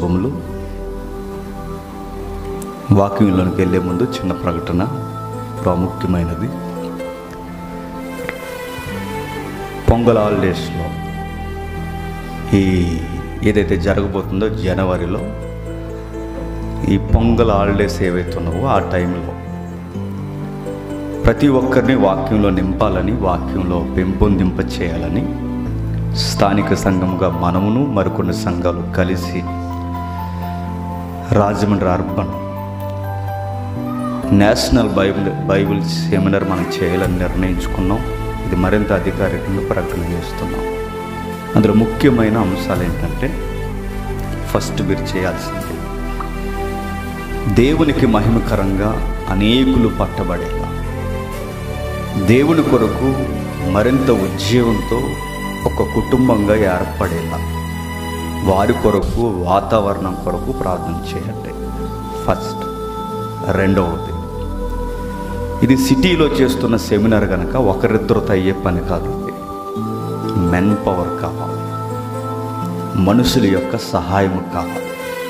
శుభములు వాక్యంలోనికి వెళ్ళే ముందు చిన్న ప్రకటన ప్రాముఖ్యమైనది పొంగల్ హాలిడేస్లో ఈ ఏదైతే జరగబోతుందో జనవరిలో ఈ పొంగల్ హాలిడేస్ ఏవైతే ఉన్నావో ఆ టైంలో ప్రతి ఒక్కరిని వాక్యంలో నింపాలని వాక్యంలో పెంపొందింప చేయాలని స్థానిక సంఘముగా మనమును మరికొన్ని సంఘాలు కలిసి Rajahmundry urban national Bible Bible seminar మనం చేయాలని నిర్ణయించుకున్నాం ఇది మరింత అధికారికంగా ప్రకటన చేస్తున్నాం అందులో ముఖ్యమైన అంశాలు ఏంటంటే ఫస్ట్ మీరు చేయాల్సింది దేవునికి మహిమకరంగా అనేకులు పట్టబడేలా దేవుని కొరకు మరింత ఉద్యోగంతో ఒక కుటుంబంగా ఏర్పడేలా వారి కొరకు వాతావరణం కొరకు ప్రార్థన చేయండి ఫస్ట్ రెండవది ఇది సిటీలో చేస్తున్న సెమినార్ కనుక ఒకరిద్దరితో అయ్యే పని కాదు ఇది మెన్ పవర్ కావాలి మనుషుల యొక్క సహాయం కావాలి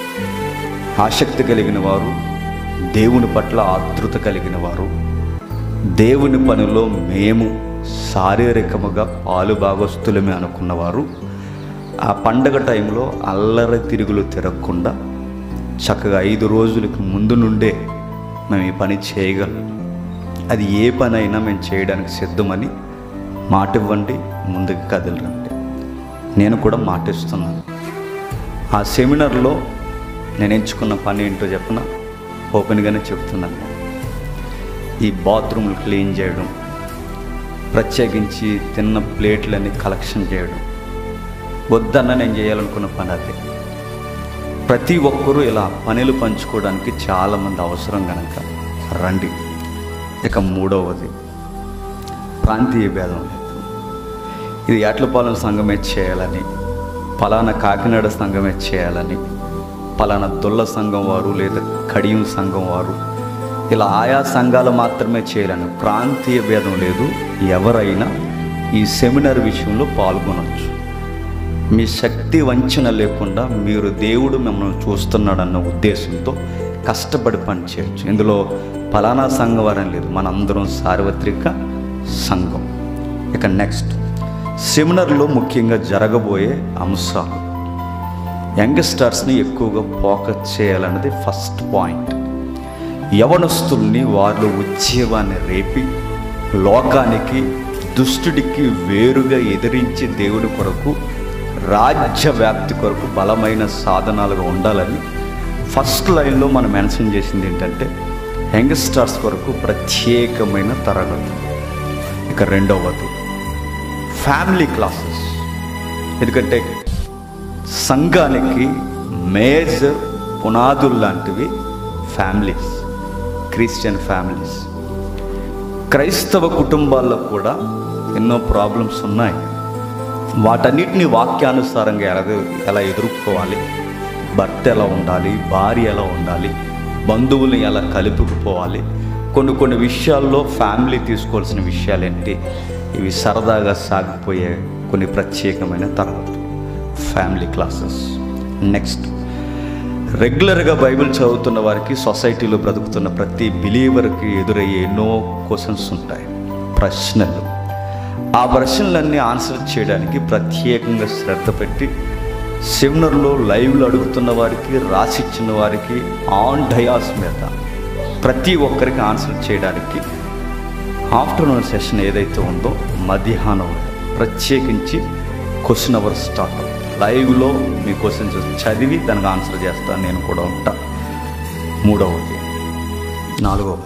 ఆసక్తి కలిగిన వారు దేవుని పట్ల ఆతృత కలిగిన వారు దేవుని పనిలో మేము శారీరకముగా పాలు భాగస్తులమే అనుకున్నవారు ఆ పండగ టైంలో అల్లరి తిరుగులు తిరగకుండా చక్కగా ఐదు రోజులకి ముందు నుండే మేము ఈ పని చేయగలం అది ఏ పని అయినా మేము చేయడానికి సిద్ధమని మాట ఇవ్వండి ముందుకు కదలరండి నేను కూడా మాటిస్తున్నాను ఆ సెమినార్లో నేను ఎంచుకున్న పని ఏంటో చెప్పిన ఓపెన్గానే చెప్తున్నాను నేను. ఈ బాత్రూమ్లు క్లీన్ చేయడం ప్రత్యేకించి తిన్న ప్లేట్లన్నీ కలెక్షన్ చేయడం వద్దన్న నేను చేయాలనుకున్న పని అదే ప్రతి ఒక్కరూ ఇలా పనులు పంచుకోవడానికి చాలామంది అవసరం కనుక రండి ఇక మూడవది ప్రాంతీయ భేదం లేదు ఇది ఏట్లపాలెం సంఘమే చేయాలని పలానా కాకినాడ సంఘమే చేయాలని పలానా దొల్ల సంఘం వారు లేదా కడియం సంఘం వారు ఇలా ఆయా సంఘాలు మాత్రమే చేయాలని ప్రాంతీయ భేదం లేదు ఎవరైనా ఈ సెమినార్ విషయంలో పాల్గొనవచ్చు మీ శక్తి వంచన లేకుండా మీరు దేవుడు మిమ్మల్ని చూస్తున్నాడన్న ఉద్దేశంతో కష్టపడి పని చేయొచ్చు ఇందులో ఫలానా సంఘం వారని లేదు మనందరం సార్వత్రిక సంఘం ఇక నెక్స్ట్ సెమినార్లో ముఖ్యంగా జరగబోయే అంశాలు యంగ్స్టర్స్ని ఎక్కువగా ఫోకస్ చేయాలన్నది ఫస్ట్ పాయింట్ యవనస్తుల్ని వారిలో ఉద్యోగాన్ని రేపి లోకానికి దుష్టుడికి వేరుగా ఎదిరించి దేవుడి కొరకు రాజ్య వ్యాప్తి కొరకు బలమైన సాధనాలుగా ఉండాలని ఫస్ట్ లైన్లో మనం మెన్షన్ చేసింది ఏంటంటే యంగ్స్టర్స్ కొరకు ప్రత్యేకమైన తరగతి ఇక రెండవది ఫ్యామిలీ క్లాసెస్ ఎందుకంటే సంఘానికి మేజర్ పునాదులు లాంటివి ఫ్యామిలీస్ క్రిస్టియన్ ఫ్యామిలీస్ క్రైస్తవ కుటుంబాల్లో కూడా ఎన్నో ప్రాబ్లమ్స్ ఉన్నాయి వాటన్నిటిని వాక్యానుసారంగా ఎలా ఎలా ఎదుర్కోవాలి భర్త ఎలా ఉండాలి భార్య ఎలా ఉండాలి బంధువుల్ని ఎలా కలుపుకుపోవాలి కొన్ని కొన్ని విషయాల్లో ఫ్యామిలీ తీసుకోవాల్సిన విషయాలు ఏంటి ఇవి సరదాగా సాగిపోయే కొన్ని ప్రత్యేకమైన తరగతులు ఫ్యామిలీ క్లాసెస్ నెక్స్ట్ రెగ్యులర్గా బైబిల్ చదువుతున్న వారికి సొసైటీలో బ్రతుకుతున్న ప్రతి బిలీవర్కి ఎదురయ్యే ఎన్నో క్వశ్చన్స్ ఉంటాయి ప్రశ్నలు ఆ ప్రశ్నలన్నీ ఆన్సర్ చేయడానికి ప్రత్యేకంగా శ్రద్ధ పెట్టి సెమినర్లో లైవ్లో అడుగుతున్న వారికి రాసిచ్చిన వారికి ఆన్ డయాస్ మీద ప్రతి ఒక్కరికి ఆన్సర్ చేయడానికి ఆఫ్టర్నూన్ సెషన్ ఏదైతే ఉందో మధ్యాహ్నం ప్రత్యేకించి క్వశ్చన్ అవర్ స్టార్ట్ లైవ్లో మీ క్వశ్చన్స్ చదివి దానికి ఆన్సర్ చేస్తాను నేను కూడా ఉంటా మూడవది నాలుగవది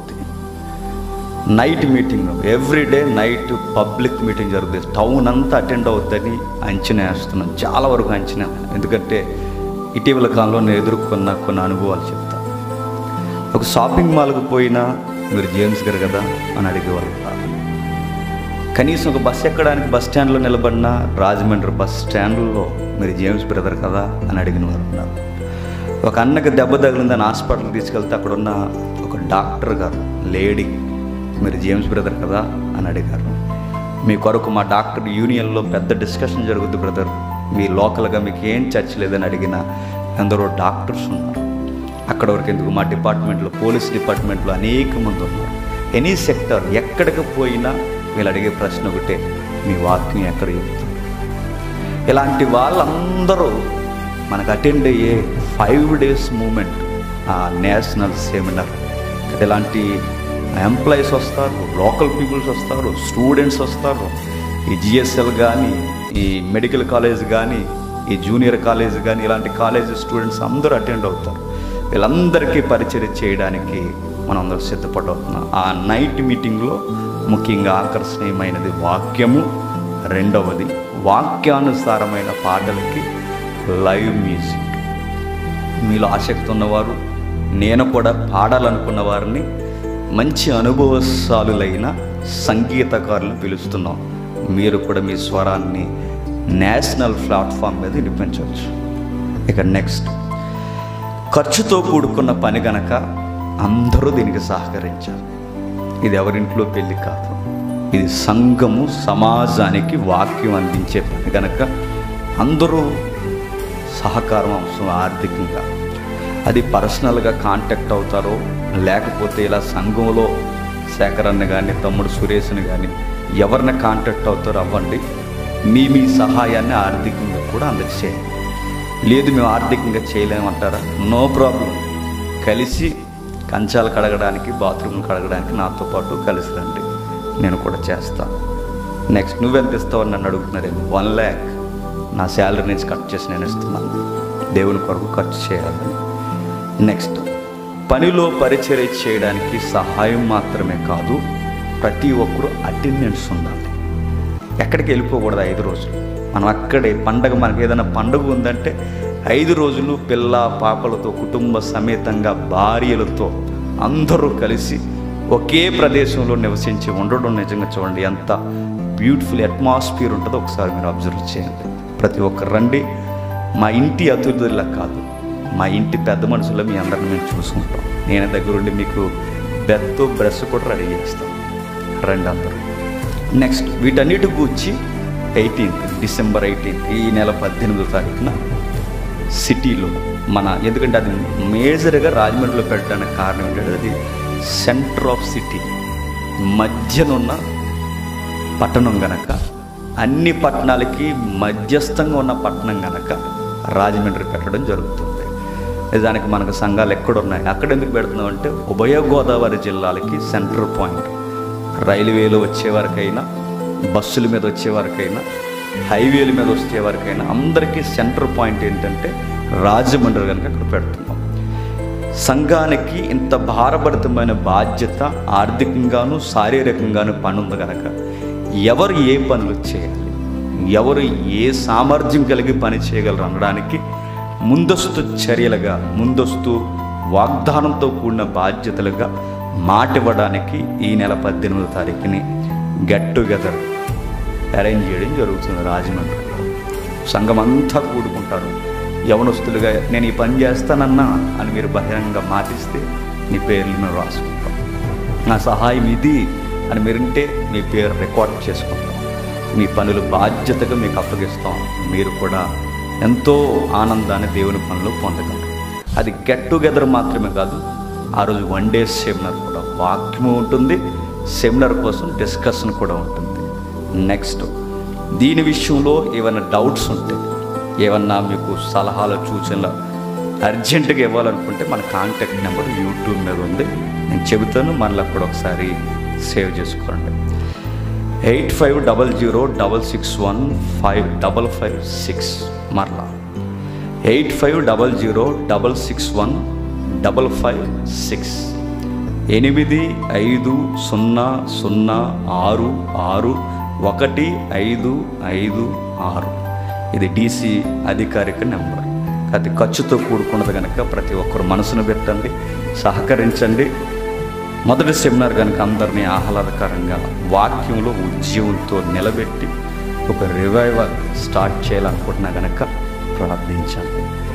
night meeting everyday night public meeting జరుగుతుంది టౌన్ అంతా అటెండ్ అవుద్దని అంచనా వేస్తున్నాను చాలా వరకు అంచనా ఎందుకంటే ఇటీవల కాలంలో నేను ఎదుర్కొన్న కొన్ని అనుభవాలు చెప్తాను ఒక షాపింగ్ మాల్కి పోయినా మీరు జేమ్స్ గారు కదా అని అడిగేవాళ్ళు కాదు కనీసం ఒక బస్ ఎక్కడానికి బస్ స్టాండ్లో నిలబడిన రాజమండ్రి బస్ స్టాండ్లో మీరు జేమ్స్ బ్రదర్ కదా అని అడిగిన వారు ఉన్నారు ఒక అన్నకి దెబ్బ తగిలిందని హాస్పిటల్కి తీసుకెళ్తే అక్కడ ఉన్న ఒక డాక్టర్ గారు లేడీ మీరు జేమ్స్ బ్రదర్ కదా అని అడిగారు మీ కొరకు మా డాక్టర్ యూనియన్లో పెద్ద డిస్కషన్ జరుగుతుంది బ్రదర్ మీ లోకల్గా మీకు ఏం చర్చ లేదని అడిగిన ఎందరో డాక్టర్స్ ఉన్నారు అక్కడ వరకు ఎందుకు మా డిపార్ట్మెంట్లో పోలీస్ డిపార్ట్మెంట్లో అనేక మంది ఉన్నారు ఎనీ సెక్టర్ ఎక్కడికి పోయినా వీళ్ళు అడిగే ప్రశ్న ఒకటే మీ వాక్యం ఎక్కడ చెప్తుంది ఇలాంటి వాళ్ళందరూ మనకు అటెండ్ అయ్యే ఫైవ్ డేస్ మూమెంట్ ఆ నేషనల్ సెమినార్ ఇలాంటి ఎంప్లాయీస్ వస్తారు లోకల్ పీపుల్స్ వస్తారు స్టూడెంట్స్ వస్తారు ఈ జిఎస్ఎల్ కానీ ఈ మెడికల్ కాలేజ్ కానీ ఈ జూనియర్ కాలేజ్ కానీ ఇలాంటి కాలేజ్ స్టూడెంట్స్ అందరూ అటెండ్ అవుతారు వీళ్ళందరికీ పరిచయం చేయడానికి మనం అందరూ సిద్ధపడవుతున్నాం ఆ నైట్ మీటింగ్లో ముఖ్యంగా ఆకర్షణీయమైనది వాక్యము రెండవది వాక్యానుసారమైన పాటలకి లైవ్ మ్యూజిక్ మీలో ఆసక్తి ఉన్నవారు నేను కూడా పాడాలనుకున్న వారిని మంచి అనుభవశాలులైన సంగీతకారులను పిలుస్తున్నాం మీరు కూడా మీ స్వరాన్ని నేషనల్ ప్లాట్ఫామ్ మీద వినిపించవచ్చు ఇక నెక్స్ట్ ఖర్చుతో కూడుకున్న పని గనక అందరూ దీనికి సహకరించారు ఇది ఎవరింట్లో పెళ్ళి కాదు ఇది సంఘము సమాజానికి వాక్యం అందించే పని గనక అందరూ సహకారం అవసరం ఆర్థికంగా అది పర్సనల్గా కాంటాక్ట్ అవుతారో లేకపోతే ఇలా సంఘంలో శేఖరన్న కానీ తమ్ముడు సురేష్ని కానీ ఎవరిని కాంటాక్ట్ అవుతారో అవ్వండి మీ మీ సహాయాన్ని ఆర్థికంగా కూడా అందజేయండి లేదు మేము ఆర్థికంగా చేయలేమంటారా నో ప్రాబ్లం కలిసి కంచాలు కడగడానికి బాత్రూమ్ కడగడానికి నాతో పాటు కలిసి రండి నేను కూడా చేస్తాను నెక్స్ట్ నువ్వెంత ఇస్తావని నన్ను అడుగుతున్నారేమో వన్ ల్యాక్ నా శాలరీ నుంచి కట్ చేసి నేను ఇస్తున్నాను దేవుని కొరకు ఖర్చు చేయాలని నెక్స్ట్ పనిలో పరిచర్య చేయడానికి సహాయం మాత్రమే కాదు ప్రతి ఒక్కరూ అటెండెన్స్ ఉండాలి ఎక్కడికి వెళ్ళిపోకూడదు ఐదు రోజులు మనం అక్కడే పండగ మనకి ఏదైనా పండుగ ఉందంటే ఐదు రోజులు పిల్ల పాపలతో కుటుంబ సమేతంగా భార్యలతో అందరూ కలిసి ఒకే ప్రదేశంలో నివసించి ఉండడం నిజంగా చూడండి ఎంత బ్యూటిఫుల్ అట్మాస్ఫియర్ ఉంటుందో ఒకసారి మీరు అబ్జర్వ్ చేయండి ప్రతి ఒక్కరు రండి మా ఇంటి అతిథుల కాదు మా ఇంటి పెద్ద మనుషుల్లో మీ అందరిని మేము చూసుకుంటాం నేను దగ్గరుండి మీకు బెత్తో బ్రష్ కూడా రెడీ చేస్తాం రండి అందరూ నెక్స్ట్ వీటన్నిటి గూర్చి ఎయిటీన్త్ డిసెంబర్ ఎయిటీన్త్ ఈ నెల పద్దెనిమిదో తారీఖున సిటీలో మన ఎందుకంటే అది మేజర్గా రాజమండ్రిలో పెట్టడానికి కారణం ఏంటంటే అది సెంటర్ ఆఫ్ సిటీ మధ్యనున్న పట్టణం గనక అన్ని పట్టణాలకి మధ్యస్థంగా ఉన్న పట్టణం గనక రాజమండ్రి పెట్టడం జరుగుతుంది నిజానికి మనకు సంఘాలు ఎక్కడున్నాయి అక్కడ ఎందుకు పెడుతున్నాం అంటే ఉభయ గోదావరి జిల్లాలకి సెంటర్ పాయింట్ రైల్వేలో వచ్చేవారికైనా బస్సుల మీద వచ్చేవారికైనా హైవేల మీద వచ్చేవారికైనా అందరికీ సెంటర్ పాయింట్ ఏంటంటే రాజమండ్రి కనుక అక్కడ పెడుతున్నాం సంఘానికి ఇంత భారభరితమైన బాధ్యత ఆర్థికంగాను శారీరకంగాను పని ఉంది కనుక ఎవరు ఏ పనులు చేయాలి ఎవరు ఏ సామర్థ్యం కలిగి పని చేయగలరు అనడానికి ముందస్తు చర్యలుగా ముందస్తు వాగ్దానంతో కూడిన బాధ్యతలుగా మాట ఇవ్వడానికి ఈ నెల పద్దెనిమిదో తారీఖుని గెట్ టుగెదర్ అరేంజ్ చేయడం జరుగుతుంది రాజమండ్రిలో సంఘం అంతా కూడుకుంటారు యవనస్తులుగా నేను ఈ పని చేస్తానన్నా అని మీరు బహిరంగ మాటిస్తే మీ పేర్లు మేము రాసుకుంటాం నా సహాయం ఇది అని మీరుంటే మీ పేరు రికార్డ్ చేసుకుంటాం మీ పనులు బాధ్యతగా మీకు అప్పగిస్తాం మీరు కూడా ఎంతో ఆనందాన్ని దేవుని పనులు పొందగలరు అది గెట్ టుగెదర్ మాత్రమే కాదు ఆ రోజు వన్ డే సెమినార్ కూడా వాక్యము ఉంటుంది సెమినార్ కోసం డిస్కషన్ కూడా ఉంటుంది నెక్స్ట్ దీని విషయంలో ఏమైనా డౌట్స్ ఉంటే ఏమన్నా మీకు సలహాలు సూచనలు అర్జెంటుగా ఇవ్వాలనుకుంటే మన కాంటాక్ట్ నెంబర్ యూట్యూబ్ మీద ఉంది నేను చెబుతాను మనలో కూడా ఒకసారి సేవ్ చేసుకోండి eight five double zero double six one five double five six మరలా eight five double zero double six one double five six ఎనిమిది ఐదు సున్నా సున్నా ఆరు ఆరు ఒకటి ఐదు ఐదు ఆరు ఇది డీసీ అధికారిక నెంబర్ అది ఖర్చుతో కూడుకున్నది కనుక ప్రతి ఒక్కరు మనసును పెట్టండి సహకరించండి మొదటి సెమినార్ కనుక అందరినీ ఆహ్లాదకరంగా వాక్యంలో ఉద్యమంతో నిలబెట్టి ఒక రివైవల్ స్టార్ట్ చేయాలనుకుంటున్నా కనుక ప్రార్థించండి